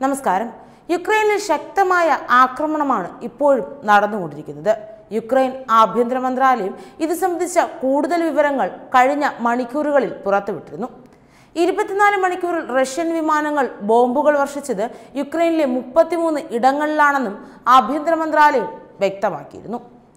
നമസ്കാരം യുക്രൈനിൽ ശക്തമായ ആക്രമണമാണ് ഇപ്പോഴും നടന്നുകൊണ്ടിരിക്കുന്നത് യുക്രൈൻ ആഭ്യന്തര മന്ത്രാലയം ഇത് സംബന്ധിച്ച കൂടുതൽ വിവരങ്ങൾ കഴിഞ്ഞ മണിക്കൂറുകളിൽ പുറത്തുവിട്ടിരുന്നു ഇരുപത്തിനാല് മണിക്കൂറിൽ റഷ്യൻ വിമാനങ്ങൾ ബോംബുകൾ വർഷിച്ചത് യുക്രൈനിലെ മുപ്പത്തിമൂന്ന് ഇടങ്ങളിലാണെന്നും ആഭ്യന്തര മന്ത്രാലയം വ്യക്തമാക്കിയിരുന്നു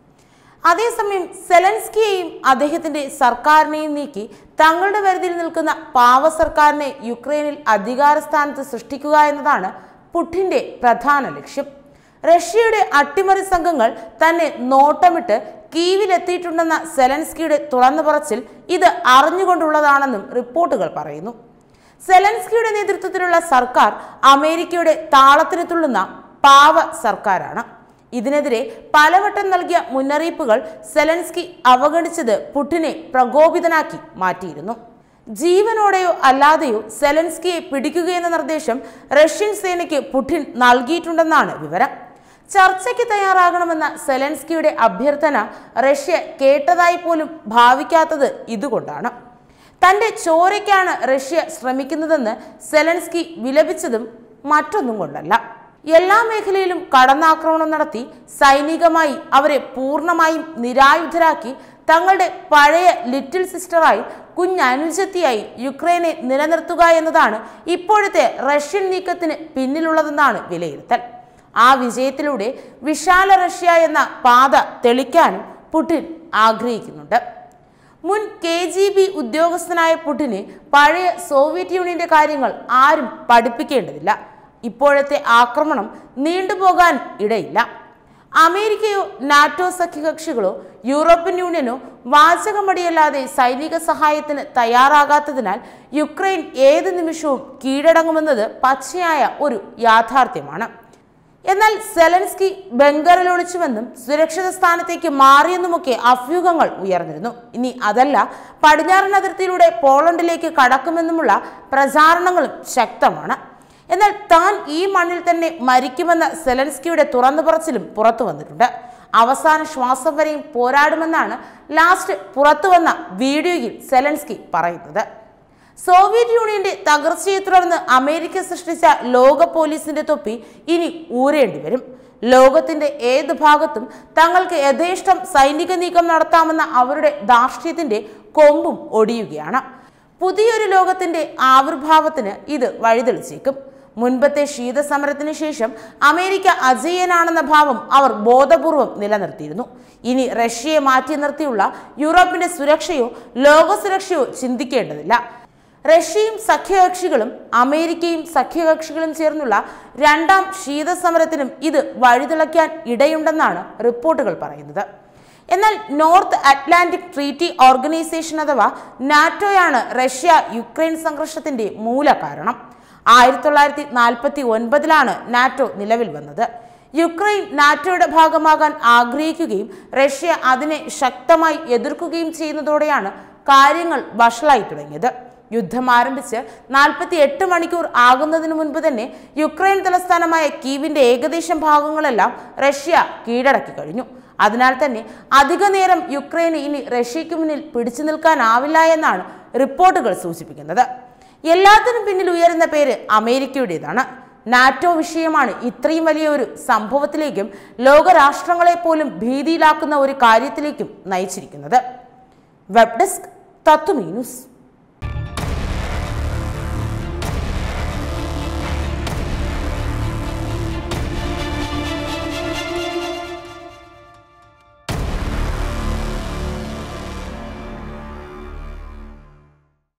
അതേസമയം സെലൻസ്കിയെയും അദ്ദേഹത്തിന്റെ സർക്കാരിനെയും നീക്കി തങ്ങളുടെ പരിധിയിൽ നിൽക്കുന്ന പാവ സർക്കാരിനെ യുക്രൈനിൽ അധികാര സ്ഥാനത്ത് സൃഷ്ടിക്കുക എന്നതാണ് പുടിന്റെ പ്രധാന ലക്ഷ്യം റഷ്യയുടെ അട്ടിമറി സംഘങ്ങൾ തന്നെ നോട്ടമിട്ട് കീവിലെത്തിയിട്ടുണ്ടെന്ന സെലൻസ്കിയുടെ തുറന്നു പറച്ചിൽ ഇത് അറിഞ്ഞുകൊണ്ടുള്ളതാണെന്നും റിപ്പോർട്ടുകൾ പറയുന്നു സെലൻസ്കിയുടെ നേതൃത്വത്തിലുള്ള സർക്കാർ അമേരിക്കയുടെ താളത്തിന് തുള്ളുന്ന പാവ സർക്കാരാണ് ഇതിനെതിരെ പലവട്ടം നൽകിയ മുന്നറിയിപ്പുകൾ സെലൻസ്കി അവഗണിച്ചത് പുടിനെ പ്രകോപിതനാക്കി മാറ്റിയിരുന്നു ജീവനോടെയോ അല്ലാതെയോ സെലൻസ്കിയെ പിടിക്കുകയെന്ന നിർദ്ദേശം റഷ്യൻ സേനയ്ക്ക് പുടിൻ നൽകിയിട്ടുണ്ടെന്നാണ് വിവരം ചർച്ചയ്ക്ക് തയ്യാറാകണമെന്ന സെലൻസ്കിയുടെ അഭ്യർത്ഥന റഷ്യ കേട്ടതായി പോലും ഭാവിക്കാത്തത് ഇതുകൊണ്ടാണ് തന്റെ ചോരയ്ക്കാണ് റഷ്യ ശ്രമിക്കുന്നതെന്ന് സെലൻസ്കി വിലപിച്ചതും മറ്റൊന്നും കൊണ്ടല്ല എല്ലാ മേഖലയിലും കടന്നാക്രമണം നടത്തി സൈനികമായി അവരെ പൂർണ്ണമായും നിരായുധരാക്കി തങ്ങളുടെ പഴയ ലിറ്റിൽ സിസ്റ്ററായി കുഞ്ഞനുജത്തിയായി യുക്രൈനെ നിലനിർത്തുക എന്നതാണ് ഇപ്പോഴത്തെ റഷ്യൻ നീക്കത്തിന് പിന്നിലുള്ളതെന്നാണ് വിലയിരുത്തൽ ആ വിജയത്തിലൂടെ വിശാല റഷ്യ എന്ന പാത തെളിക്കാനും പുടിൻ ആഗ്രഹിക്കുന്നുണ്ട് മുൻ കെ ജി ബി ഉദ്യോഗസ്ഥനായ പുടിന് പഴയ സോവിയറ്റ് യൂണിയന്റെ കാര്യങ്ങൾ ആരും പഠിപ്പിക്കേണ്ടതില്ല ഇപ്പോഴത്തെ ആക്രമണം നീണ്ടുപോകാൻ ഇടയില്ല അമേരിക്കയോ നാറ്റോ സഖ്യകക്ഷികളോ യൂറോപ്യൻ യൂണിയനോ വാചകമടിയല്ലാതെ സൈനിക സഹായത്തിന് തയ്യാറാകാത്തതിനാൽ യുക്രൈൻ ഏത് നിമിഷവും കീഴടങ്ങുമെന്നത് പച്ചയായ ഒരു യാഥാർത്ഥ്യമാണ് എന്നാൽ സെലൻസ്കി ബംഗറിൽ ഒളിച്ചുവെന്നും സുരക്ഷിത സ്ഥാനത്തേക്ക് മാറിയെന്നുമൊക്കെ അഭ്യൂഹങ്ങൾ ഉയർന്നിരുന്നു ഇനി അതല്ല പടിഞ്ഞാറൻ അതിർത്തിയിലൂടെ പോളണ്ടിലേക്ക് കടക്കുമെന്നുമുള്ള പ്രചാരണങ്ങളും ശക്തമാണ് എന്നാൽ താൻ ഈ മണ്ണിൽ തന്നെ മരിക്കുമെന്ന സെലൻസ്കിയുടെ തുറന്നു പറച്ചിലും പുറത്തു വന്നിട്ടുണ്ട് അവസാന ശ്വാസം വരെയും പോരാടുമെന്നാണ് ലാസ്റ്റ് പുറത്തു വന്ന വീഡിയോയിൽ സെലൻസ്കി പറയുന്നത് സോവിയറ്റ് യൂണിയന്റെ തകർച്ചയെ തുടർന്ന് അമേരിക്ക സൃഷ്ടിച്ച ലോക പോലീസിന്റെ തൊപ്പി ഇനി ഊരേണ്ടി വരും ലോകത്തിന്റെ ഏത് ഭാഗത്തും തങ്ങൾക്ക് യഥേഷ്ടം സൈനിക നീക്കം നടത്താമെന്ന അവരുടെ ധാർഷ്ട്യത്തിന്റെ കൊമ്പും ഒടിയുകയാണ് പുതിയൊരു ലോകത്തിന്റെ ആവിർഭാവത്തിന് ഇത് വഴിതെളിച്ചേക്കും മുൻപത്തെ ശീതസമരത്തിന് ശേഷം അമേരിക്ക അജയ്യനാണെന്ന ഭാവം അവർ ബോധപൂർവം നിലനിർത്തിയിരുന്നു ഇനി റഷ്യയെ മാറ്റി നിർത്തിയുള്ള യൂറോപ്പിന്റെ സുരക്ഷയോ ലോക സുരക്ഷയോ ചിന്തിക്കേണ്ടതില്ല റഷ്യയും സഖ്യകക്ഷികളും അമേരിക്കയും സഖ്യകക്ഷികളും ചേർന്നുള്ള രണ്ടാം ശീതസമരത്തിനും ഇത് വഴിതിളയ്ക്കാൻ ഇടയുണ്ടെന്നാണ് റിപ്പോർട്ടുകൾ പറയുന്നത് എന്നാൽ നോർത്ത് അറ്റ്ലാന്റിക് ട്രീറ്റി ഓർഗനൈസേഷൻ അഥവാ നാറ്റോയാണ് റഷ്യ യുക്രൈൻ സംഘർഷത്തിന്റെ മൂല കാരണം ആയിരത്തി തൊള്ളായിരത്തി നാൽപ്പത്തി ഒൻപതിലാണ് നാറ്റോ നിലവിൽ വന്നത് യുക്രൈൻ നാറ്റോയുടെ ഭാഗമാകാൻ ആഗ്രഹിക്കുകയും റഷ്യ അതിനെ ശക്തമായി എതിർക്കുകയും ചെയ്യുന്നതോടെയാണ് കാര്യങ്ങൾ വഷളായി തുടങ്ങിയത് യുദ്ധം ആരംഭിച്ച് നാൽപ്പത്തി എട്ട് മണിക്കൂർ ആകുന്നതിന് മുൻപ് തന്നെ യുക്രൈൻ തലസ്ഥാനമായ കീവിന്റെ ഏകദേശം ഭാഗങ്ങളെല്ലാം റഷ്യ കീഴടക്കി കഴിഞ്ഞു അതിനാൽ തന്നെ അധിക നേരം യുക്രൈന് ഇനി റഷ്യയ്ക്ക് മുന്നിൽ പിടിച്ചു നിൽക്കാനാവില്ല എന്നാണ് റിപ്പോർട്ടുകൾ സൂചിപ്പിക്കുന്നത് എല്ലാത്തിനും പിന്നിൽ ഉയരുന്ന പേര് അമേരിക്കയുടേതാണ് നാറ്റോ വിഷയമാണ് ഇത്രയും വലിയ ഒരു സംഭവത്തിലേക്കും ലോകരാഷ്ട്രങ്ങളെ പോലും ഭീതിയിലാക്കുന്ന ഒരു കാര്യത്തിലേക്കും നയിച്ചിരിക്കുന്നത് വെബ് ഡെസ്ക് തത്വമീ ന്യൂസ്